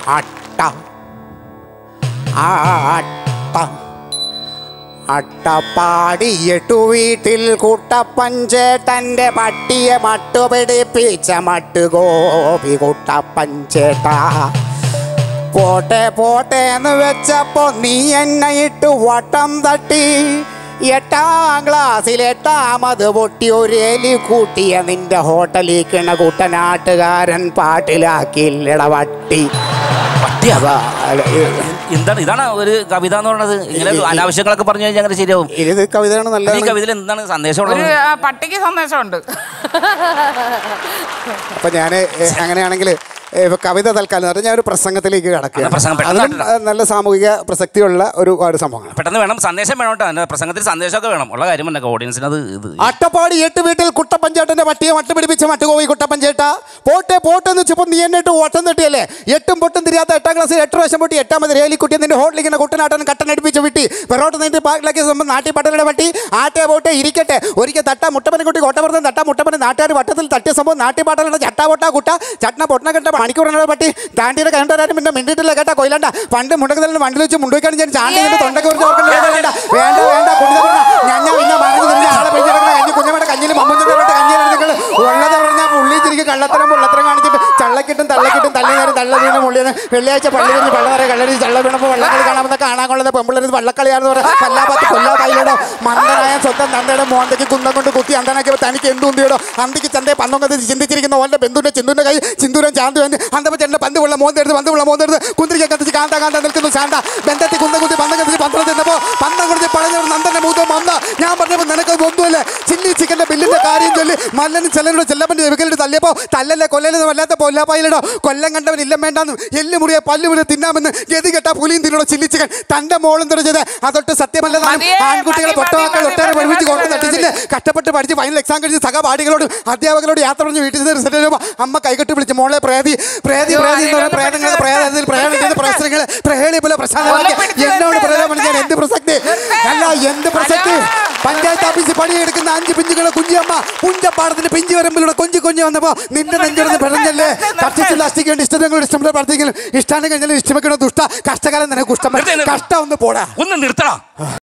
അട്ട അട്ട അട്ടപ്പാടിയിട്ടു വീട്ടിൽ കുട്ടപ്പഞ്ചേട്ടന്റെ പട്ടിയെ മട്ടുപിടിപ്പിച്ച മട്ടുകോപി കുട്ടപ്പഞ്ചേട്ട പോട്ടെ പോട്ടെ എന്ന് വെച്ചപ്പോ നീ എന്നെ ഇട്ട് വട്ടം തട്ടി എട്ടാം ക്ലാസ്സിൽ എട്ടാമത് പൊട്ടി ഒരു എലി കൂട്ടിയ നിന്റെ ഹോട്ടലിൽ കിണ കുട്ടനാട്ടുകാരൻ പാട്ടിലാക്കിയില്ലട വട്ടി പട്ടിയാ അതാ, അല്ല, എന്താണ് ഇതാണ് ഒരു കവിത എന്ന് പറയുന്നത് ഇങ്ങനെ അനാവശ്യങ്ങളൊക്കെ പറഞ്ഞു കഴിഞ്ഞാൽ അങ്ങനെ ശരിയാവും ഇത് കവിതയാണ് ഈ നല്ല കവിതയിൽ എന്താണ് സന്ദേശം ഒരു ഉള്ളത് ആ, പട്ടിക്ക് സന്ദേശമുണ്ട് അപ്പൊ ഞാൻ അങ്ങനെയാണെങ്കിൽ കവിത തൽക്കാലം എന്ന് പറഞ്ഞാൽ ഞാൻ ഒരു പ്രസംഗത്തിലേക്ക് അതെ, കടക്കുക പ്രസംഗം പെട്ടെന്ന് അതിലും ആ, നല്ല സാമൂഹിക പ്രസക്തിയുള്ള ഒരു ഒരു സംഭവമാണ് പെട്ടെന്ന് വേണം സന്ദേശം വേണം കേട്ടോ അതിന്റെ പ്രസംഗത്തിൽ സന്ദേശമൊക്കെ വേണം ഉള്ള കാര്യം തന്നെ ഓഡിയൻസിന് അത് ഇത് അട്ടപ്പാടി എട്ട് വീട്ടിൽ കുട്ടപ്പഞ്ചേട്ടന്റെ പട്ടിയെ വട്ട് പിടിപ്പിച്ച മട്ടുകോവി കുട്ടപ്പഞ്ചേട്ട പോട്ടെ പോട്ടെ എന്ന് വെച്ചപ്പോൾ നീ എന്നിട്ട് വട്ടം തട്ടിയല്ലേ എട്ടും പൊട്ടും തിരിയാത്ത എട്ടാം ക്ലാസ്സിൽ എട്ട് പ്രാവശ്യം പൊട്ടി എട്ടാമത് രേലിക്കുട്ടി നിന്റെ ഹോട്ടലിങ്ങനെ കുട്ടനാട്ടൻ കട്ടനടിപ്പിച്ച് വിട്ടി പെറോട്ട് നീട്ടി പാക്കിലാക്കിയ സംഭവം നാട്ടി പട്ടണയുടെ പട്ടി ആട്ടെ പോട്ടെ ഇരിക്കട്ടെ ഒരിക്കൽ തട്ട മുട്ടപ്പനെ കുട്ടി കോട്ടപ്പുറത്ത് തട്ട മുട്ടപ്പനെ നാട്ടുകാർ വട്ടത്തിൽ തട്ടിയ സംഭവം നാട്ടി പാട്ടലുടെ ചട്ട പൊട്ട കുട്ട ചട്ടന പൊട്ടണ കെട്ട മണിക്കൂറിനുള്ള പട്ടി താണ്ടിയുടെ കണ്ടാരും പിന്നെ മിണ്ടിട്ടില്ല കേട്ട കൊയിലണ്ട പണ്ട് മുണ്ടക്കതലിന് വണ്ടിൽ വെച്ച് മുണ്ടുവയ്ക്കാൻ ഞാൻ ചാണ്ടി തൊണ്ടക്ക് കുറിച്ച് ഓർക്കേണ്ട വേണ്ട വേണ്ട വേണ്ട കുഞ്ഞു ഞാൻ പിന്നെ മറന്നു തിരിഞ്ഞ ആളെ പിടിച്ചെടുക്കുന്ന കഞ്ഞി കുഞ്ഞമ്മയുടെ കഞ്ഞിൽ മമ്മൂഞ്ഞിട്ട് കഞ്ഞിയിൽ നിങ്ങൾ ഉള്ളത് പറഞ്ഞാൽ പുള്ളി തിരികെ കള്ളത്തരം പൊള്ളത്തരം കാണിച്ചിട്ട് ചള്ളക്കിട്ടും തള്ളക്കിട്ടും തള്ളി നേരം തള്ള വീണ് മുള്ളിയെന്ന് വെള്ളിയാഴ്ച പള്ളി കഴിഞ്ഞ് വെള്ളം വരെ കള്ളടി ചള്ള വീണപ്പോൾ വള്ളക്കളി കാണാമെന്ന് കാണാൻ കൊള്ളുന്ന പെമ്പിള്ളേർ വള്ളക്കളിയാണെന്ന് പറയാം പല്ലാപ്പത്ത് കൊല്ലാ കയ്യിലോ മന്ദനായ സ്വന്തം തന്തയുടെ മോന്തയ്ക്ക് കുന്തം കൊണ്ട് കുത്തി അന്തനാക്കി തനിക്ക് എന്തുണ്ടിയോ അന്തിക്ക് ചന്തയെ പന്തം കത്തി ചിന്തിച്ചിരിക്കുന്ന ഓന്റെ ബന്ധുവിന്റെ ചിന്തുന്റെ കൈ ചിന്തൂരം ചാന്തു വേണ്ടി അന്തപ്പ ചേട്ടന്റെ പന്ത് ഉള്ള മോന്തെടുത്ത് പന്ത് ഉള്ള മോന്തെടുത്ത് കുന്തിരിക്ക കത്തിച്ച് കാന്ത കാന്ത നിൽക്കുന്നു ശാന്ത ബന്ധത്തിൽ കുന്ത കുത്തി പന്തം കത്തിച്ച് പന്തം ചെന്നപ്പോ പന്തം കൊടുത്ത് പഴഞ്ഞ നന്ദന്റെ മൂത്തം വന്ന ഞാൻ പറഞ്ഞപ്പോ നിനക്ക് ഒന്നുമല്ലേ ചില്ലി ചിക്കന്റെ ബില്ലിന്റെ കാര്യം ചൊല്ലി മല്ലനും ചെല്ലനോട് ചെല്ലപ്പന്റെ ചെവിക്കലിട്ട് തല്ലിയപ്പോ തല്ലല്ലേ കൊല്ലലെന്ന് വല്ലാത്ത പൊല്ലാപ്പായിലോ കൊല്ലം കണ്ടവൻ ഇല്ലം വേണ്ടാന്ന് എല്ല് മുറിയെ പല്ല് മുറിയെ തിന്നാമെന്ന് ഗതി കെട്ട പുലിയും തിന്നോട് ചില്ലി ചിക്കൻ തന്റെ മോളും തുടച്ചത് അതൊട്ട് സത്യമല്ലതാണ് മതിയേ, ആൺകുട്ടികളെ മതി, പൊട്ടവാക്കൾ മതി, ഒട്ടേറെ മതി, പഠിപ്പിച്ച് മതി, കൊണ്ട് മതി, തട്ടിച്ചില്ലേ കഷ്ടപ്പെട്ട് പഠിച്ച് ഫൈനൽ എക്സാം കഴിച്ച് സഹപാഠികളോട് അധ്യാപകരോട് യാത്ര പറഞ്ഞ് വീട്ടിൽ നിന്ന് റിസൾട്ട് വരുമ്പോൾ അമ്മ കൈകെട്ടി വിളിച്ച് മോളെ പ്രേതി പ്രേതി അയ്യോ, പ്രേതി എന്ന് പറഞ്ഞ അതിനൊന്നും പ്രേതങ്ങൾ പിടിച്ച് പ്രേതത്തിൽ പ്രേതം ചെയ്ത് നിർത്ത്. പ്രശ്നങ്ങൾ പ്രഹേളി പോലെ പ്രശാന്തമാക്കി ഒന്ന് പിടിച്ച് എന്നോട് നിർത്ത്. പ്രേതം ഞാൻ എന്ത് പ്രസക്തി അല്ല എന്ത് പ്രസക്തി പഞ്ചായത്ത് ഓഫീസിൽ പണിയെടുക്കുന്ന അഞ്ച് പിഞ്ചുകളെ കുഞ്ഞിയമ്മ പുഞ്ചപ്പാടത്തിന്റെ പിഞ്ചു വരമ്പിലൂടെ കൊഞ്ചി കൊഞ്ചി വന്നപ്പോ നിന്റെ നെഞ്ചിടുന്ന് പിഴഞ്ഞല്ലേ കർഷിച്ച് ലാസ്റ്റിക്ക് വേണ്ടി ഇഷ്ടങ്ങൾ ഇഷ്ടം പ്രാർത്ഥിക്കലും ഇഷ്ടാണ് കഴിഞ്ഞാലും ഇഷ്ടമെക്കണ ദുഷ്ട കഷ്ടകാലം നിനക്ക് കുഷ്ടം നിർത്ത്, നിർത്ത്. കഷ്ടം ഒന്ന് പോടാ ഒന്ന് നിർത്തണം